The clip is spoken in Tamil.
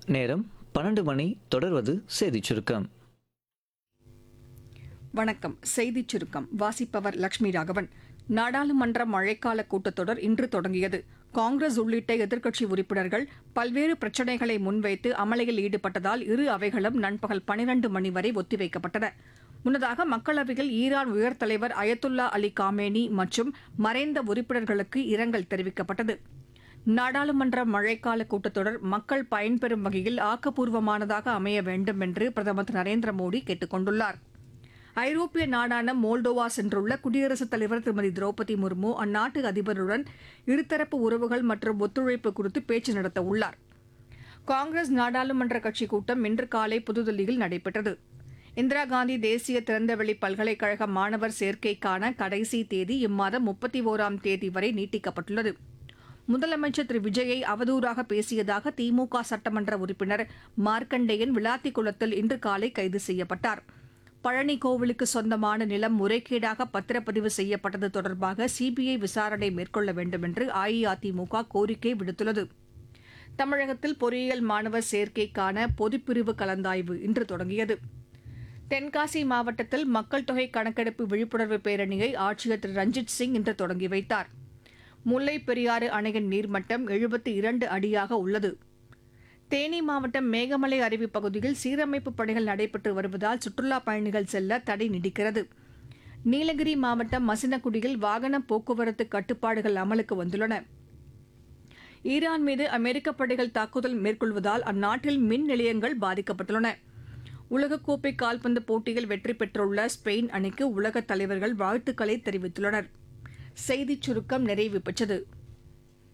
நேரம் பன்னெண்டு மணி தொடர்வது செய்திச் சுருக்கம் வணக்கம் செய்திச் சுருக்கம் வாசிப்பவர் லட்சுமி ராகவன் நாடாளுமன்ற மழைக்கால கூட்டத்தொடர் இன்று தொடங்கியது காங்கிரஸ் உள்ளிட்ட எதிர்க்கட்சி உறுப்பினர்கள் பல்வேறு பிரச்சினைகளை முன்வைத்து அமளியில் ஈடுபட்டதால் இரு அவைகளும் நண்பகல் பனிரண்டு மணி வரை ஒத்திவைக்கப்பட்டன முன்னதாக மக்களவையில் ஈரான் உயர் தலைவர் அயத்துல்லா அலி காமேனி மற்றும் மறைந்த உறுப்பினர்களுக்கு இரங்கல் தெரிவிக்கப்பட்டது நாடாளுமன்ற மழைக்கால கூட்டத்தொடர் மக்கள் பயன்பெறும் வகையில் ஆக்கப்பூர்வமானதாக அமைய வேண்டும் என்று பிரதமர் திரு நரேந்திர மோடி கேட்டுக் கொண்டுள்ளார் ஐரோப்பிய நாடான மோல்டோவா சென்றுள்ள குடியரசுத் தலைவர் திருமதி திரௌபதி முர்மு அந்நாட்டு அதிபருடன் இருதரப்பு உறவுகள் மற்றும் ஒத்துழைப்பு குறித்து பேச்சு நடத்த உள்ளார் காங்கிரஸ் நாடாளுமன்ற கட்சி கூட்டம் இன்று காலை புதுதில்லியில் நடைபெற்றது இந்திரா காந்தி தேசிய திறந்தவெளி பல்கலைக்கழக மாணவர் சேர்க்கைக்கான கடைசி தேதி இம்மாதம் முப்பத்தி ஓராம் தேதி வரை நீட்டிக்கப்பட்டுள்ளது முதலமைச்சர் திரு விஜயை அவதூறாக பேசியதாக திமுக சட்டமன்ற உறுப்பினர் மார்க்கண்டேயன் விளாத்திக்குளத்தில் இன்று காலை கைது செய்யப்பட்டார் பழனி கோவிலுக்கு சொந்தமான நிலம் முறைகேடாக பத்திரப்பதிவு செய்யப்பட்டது தொடர்பாக சிபிஐ விசாரணை மேற்கொள்ள வேண்டும் என்று அஇஅதிமுக கோரிக்கை விடுத்துள்ளது தமிழகத்தில் பொறியியல் மாணவர் சேர்க்கைக்கான பொதுப்பிரிவு கலந்தாய்வு இன்று தொடங்கியது தென்காசி மாவட்டத்தில் மக்கள் தொகை கணக்கெடுப்பு விழிப்புணர்வு பேரணியை ஆட்சியர் திரு ரஞ்சித் சிங் இன்று தொடங்கி வைத்தார் முல்லை பெரியாறு அணையின் நீர்மட்டம் எழுபத்தி இரண்டு அடியாக உள்ளது தேனி மாவட்டம் மேகமலை அருவி பகுதியில் சீரமைப்பு பணிகள் நடைபெற்று வருவதால் சுற்றுலா பயணிகள் செல்ல தடை நீடிக்கிறது நீலகிரி மாவட்டம் மசினகுடியில் வாகன போக்குவரத்து கட்டுப்பாடுகள் அமலுக்கு வந்துள்ளன ஈரான் மீது அமெரிக்க படைகள் தாக்குதல் மேற்கொள்வதால் அந்நாட்டில் மின் நிலையங்கள் பாதிக்கப்பட்டுள்ளன உலகக்கோப்பை கால்பந்து போட்டியில் வெற்றி பெற்றுள்ள ஸ்பெயின் அணிக்கு உலக தலைவர்கள் வாழ்த்துக்களை தெரிவித்துள்ளனர் செய்திச் சுருக்கம் நிறைவு பெற்றது